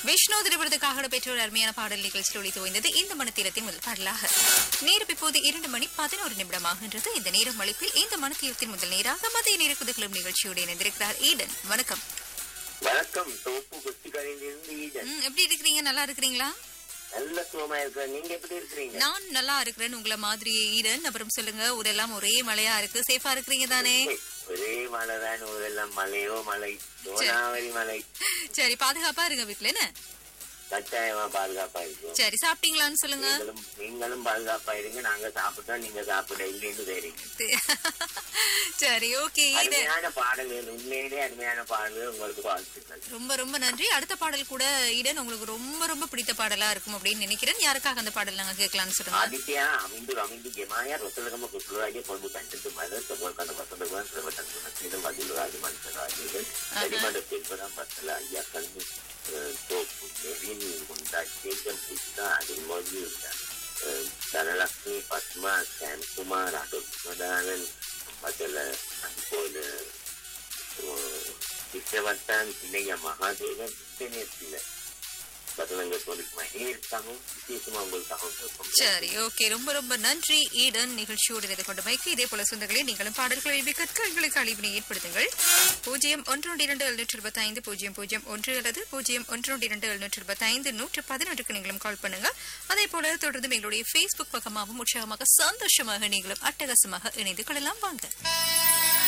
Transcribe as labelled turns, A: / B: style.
A: விஷ்ணு திரைப்படத்துக்காக பெற்ற ஒரு அருமையான பாடல் நிகழ்ச்சியில் ஒளி துவைந்தது இந்த மனத்தீரத்தின் முதல் பாடலாக நேரம் இப்போது இரண்டு மணி பதினோரு நிமிடமாகின்றது இந்த நேரம் அழைப்பில் இந்த மனத்தீரத்தின் முதல் நேராக மதிய நேர குதகலம் நிகழ்ச்சியோடு இணைந்திருக்கிறார் ஈடன் வணக்கம்
B: வணக்கம் தோப்பு கொச்சிக்கரையிலிருந்து ஈடன்
A: ம், எப்படி இருக்கிறீங்க நல்லா இருக்கிறீங்களா
B: நல்ல சுகமா இருக்கிறேன் நீங்க எப்படி இருக்கிறீங்க
A: நான் நல்லா இருக்கிறேன் உங்களை மாதிரி ஈடன் அப்புறம் சொல்லுங்க ஊரெல்லாம் ஒரே மழையா இருக்கு சேஃபா இருக்கிறீங்க தானே
B: ஒரே மழை தான் ஊரெல்லாம் மலையோ மலை கோதாவரி மலை
A: சரி பாதுகாப்பா இருங்க வீட்டுல என்ன
B: கட்டாயமா பாதுகாப்பா இருக்கும்
A: சரி சாப்பிட்டீங்களான்னு சொல்லுங்க
B: நீங்களும் நீங்களும் பாதுகாப்பா இருங்க நாங்க சாப்பிட்டோம் நீங்க சாப்பிட இல்லைன்னு தெரியுங்க
A: சரி ஓகே ஈடன்
B: அருமையான பாடல்கள் உண்மையிலே அருமையான பாடல்கள் உங்களுக்கு வாழ்த்துக்கள்
A: ரொம்ப ரொம்ப நன்றி அடுத்த பாடல் கூட ஈடன் உங்களுக்கு ரொம்ப ரொம்ப பிடித்த பாடலா இருக்கும் அப்படின்னு நினைக்கிறேன் யாருக்காக அந்த பாடல் நாங்க கேட்கலாம்னு சொல்லுங்க
B: ಆದಿತ್ಯ ಅಮಿಂದು ಅಮಿಂದು ಜಮಾಯ ರೊಸಲಗಮ ಕುಸುಳಾಗಿ ಕೊಂಡು ಕಂಡದ್ದು ಮದ ತಗೊಳ್ಕೊಂಡು ವಸಂತಗುಣ ಶ್ರವಟನ್ ಗುಣಕ್ಕಿದ ಮದಿಲು ರಾಜ ಮನಸ್ಸರಾಗಿದೆ ಅಡಿಮಡ ತಿಬ್ಬರ ಬತ್ತಲ ಅಯ್ಯ ಕಣ್ಣು ತೋಪು ನೆರಿನಿ ಗುಂಡ ಚೇತಂ ಪುಷ್ಟ ಅಡಿಮೋಗಿ ಧನಲಕ್ಷ್ಮಿ ಪದ್ಮ ಶ್ಯಾಮ್ ಕುಮಾರ್ ಅದು ಮದಾನನ್ ಮೊದಲ ಅನ್ಕೋಲ ವಿಶ್ವವರ್ಧನ್ பிள்ளைய மகாதேவன் இத்தனை பதிலங்க சொல்லி மகேற்காகவும் விசேஷமா உங்களுக்காகவும் இருக்கும்
A: சரி ஓகே ரொம்ப ரொம்ப நன்றி ஈடன் நிகழ்ச்சியோடு இணைந்து கொண்டு மைக்கு இதே போல சொந்தங்களே நீங்களும் பாடல்களை எழுதி கற்க எங்களுக்கு அழிவினை ஏற்படுத்துங்கள் பூஜ்ஜியம் ஒன்று ஒன்று இரண்டு எழுநூற்று இருபத்தி ஐந்து பூஜ்ஜியம் பூஜ்ஜியம் ஒன்று அல்லது பூஜ்ஜியம் ஒன்று ஒன்று இரண்டு எழுநூற்று இருபத்தி ஐந்து நூற்று பதினொன்றுக்கு நீங்களும் கால் பண்ணுங்க அதே போல தொடர்ந்து எங்களுடைய ஃபேஸ்புக் பக்கமாகவும் உற்சாகமாக சந்தோஷமாக நீங்களும் அட்டகாசமாக இணைந்து கொள்ளலாம் வாங்க